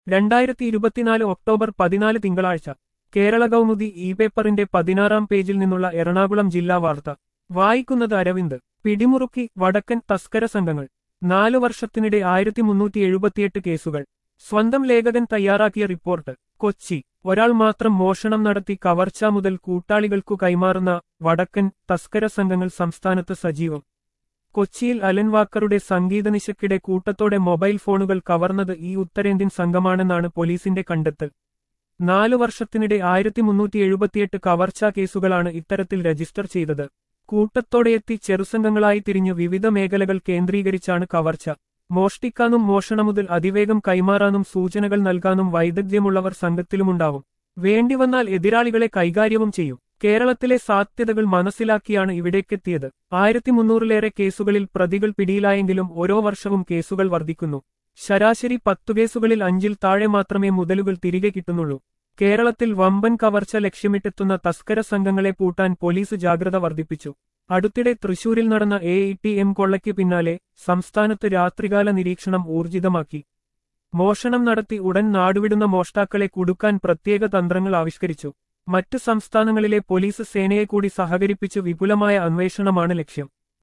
രണ്ടായിരത്തി ഇരുപത്തിനാല് ഒക്ടോബർ പതിനാല് തിങ്കളാഴ്ച കേരള കൗമുദി ഇ പേപ്പറിന്റെ പതിനാറാം പേജിൽ നിന്നുള്ള എറണാകുളം ജില്ലാ വാർത്ത വായിക്കുന്നത് അരവിന്ദ് പിടിമുറുക്കി വടക്കൻ തസ്കര സംഘങ്ങൾ നാലു വർഷത്തിനിടെ ആയിരത്തി മുന്നൂറ്റി എഴുപത്തിയെട്ട് കേസുകൾ സ്വന്തം ലേഖകൻ തയ്യാറാക്കിയ റിപ്പോർട്ട് കൊച്ചി ഒരാൾ മാത്രം മോഷണം നടത്തി കവർച്ച മുതൽ കൂട്ടാളികൾക്കു കൈമാറുന്ന വടക്കൻ തസ്കര സംഘങ്ങൾ സംസ്ഥാനത്ത് സജീവം കൊച്ചിയിൽ അലൻ വാക്കറുടെ സംഗീതനിശക്കിടെ കൂട്ടത്തോടെ മൊബൈൽ ഫോണുകൾ കവർന്നത് ഈ ഉത്തരേന്ത്യൻ സംഘമാണെന്നാണ് പോലീസിന്റെ കണ്ടെത്തൽ നാലു വർഷത്തിനിടെ ആയിരത്തി മുന്നൂറ്റി എഴുപത്തിയെട്ട് കവർച്ചാ കേസുകളാണ് ഇത്തരത്തിൽ രജിസ്റ്റർ ചെയ്തത് കൂട്ടത്തോടെയെത്തി ചെറുസംഘങ്ങളായി തിരിഞ്ഞു വിവിധ മേഖലകൾ കേന്ദ്രീകരിച്ചാണ് കവർച്ച മോഷ്ടിക്കാനും മോഷണമുതൽ അതിവേഗം കൈമാറാനും സൂചനകൾ നൽകാനും വൈദഗ്ധ്യമുള്ളവർ സംഘത്തിലുമുണ്ടാവും വേണ്ടിവന്നാൽ എതിരാളികളെ കൈകാര്യവും ചെയ്യും കേരളത്തിലെ സാധ്യതകൾ മനസ്സിലാക്കിയാണ് ഇവിടേക്കെത്തിയത് ആയിരത്തി മുന്നൂറിലേറെ കേസുകളിൽ പ്രതികൾ പിടിയിലായെങ്കിലും ഓരോ വർഷവും കേസുകൾ വർദ്ധിക്കുന്നു ശരാശരി പത്തു കേസുകളിൽ അഞ്ചിൽ താഴെ മാത്രമേ മുതലുകൾ തിരികെ കിട്ടുന്നുള്ളൂ കേരളത്തിൽ വമ്പൻ കവർച്ച ലക്ഷ്യമിട്ടെത്തുന്ന തസ്കര സംഘങ്ങളെ പൂട്ടാൻ പോലീസ് ജാഗ്രത വർദ്ധിപ്പിച്ചു അടുത്തിടെ തൃശൂരിൽ നടന്ന എ ഇ ടി എം കൊള്ളയ്ക്ക് പിന്നാലെ സംസ്ഥാനത്ത് രാത്രികാല നിരീക്ഷണം ഊർജിതമാക്കി മോഷണം നടത്തി ഉടൻ നാടുവിടുന്ന മോഷ്ടാക്കളെ കുടുക്കാൻ പ്രത്യേക തന്ത്രങ്ങൾ ആവിഷ്കരിച്ചു മറ്റു സംസ്ഥാനങ്ങളിലെ പോലീസ് സേനയെ കൂടി സഹകരിപ്പിച്ച് വിപുലമായ അന്വേഷണമാണ് ലക്ഷ്യം